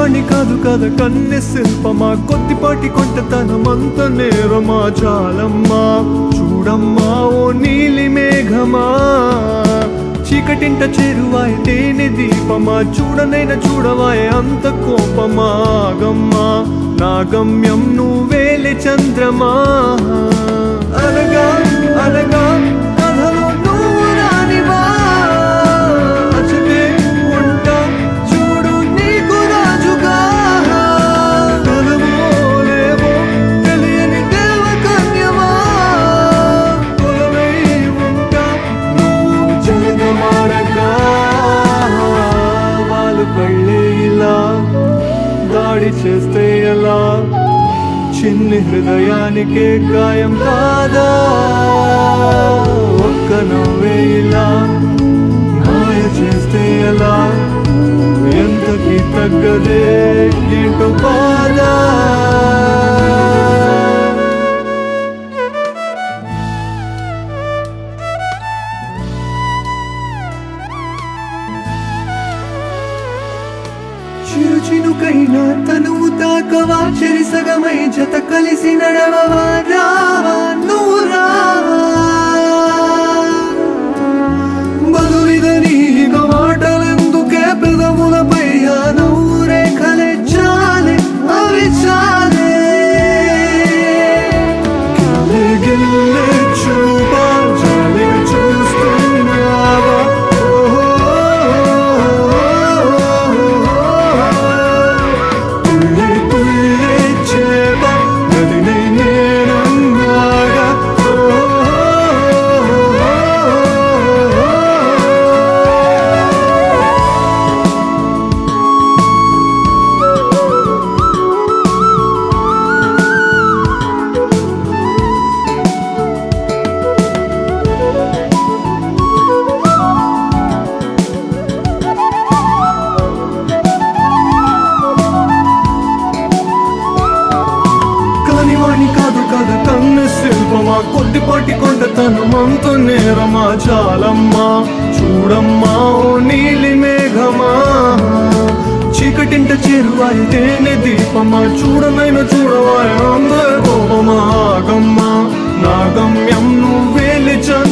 కనివాణి కాదు కదా కన్నె శిల్పమా కొద్దిపాటి కొంటతనమంత నేరమా చాలమ్మా చూడమ్మా ఓ నీలి మేఘమా చీకటింట చేరువాయ తేనె దీపమా చూడనైన చూడవాయ అంత కోపమా గమ్మా నా గమ్యం నువ్వేలే చంద్రమా అనగా అనగా కథలో నువ్వు రానివా అచటే ఉంటా చూడు నీకు రాజుగా కలవో లేవో తెలియని దేవకన్యమా కొలవై ఉంటా నువ్వు జగమారగా వాళ్ళు కళ్ళే ఇలా దాడి చేస్తే ఎలా చిన్ని హృదయానికే గాయం కాదా ఒక్క నవ్వే ఇలా మాయ చేస్తే ఎలా ఎంతకి తగ్గదే ఏంటో బాధ చిరు చినుకైనా తనువు తాకవా చెరిసగమై జత కలిసి నడవవా రావా నువ్వు రావా బదులిదని ఇక మాటలెందుకే పెదవులపై ఆ నవ్వు రేఖలే చాలే అవి చాలే గిల్లే చూపా జాలిగా చూస్తున్నావా తుళ్ళే తుళ్ళే చేప నదినే నేనంగాగా కానివాణి కాదు కదా కన్ను శిల్పమా కొద్దిపాటి కొండతనమంత నేరమా చాలమ్మా చూడమ్మా ఓ నీలి మేఘమా చీకటింట చేరువాయ తేనె దీపమా చూడనైన చూడవాయ అందర కోపమా ఆగమ్మా నా గమ్యం నువ్వేలి చంద్ర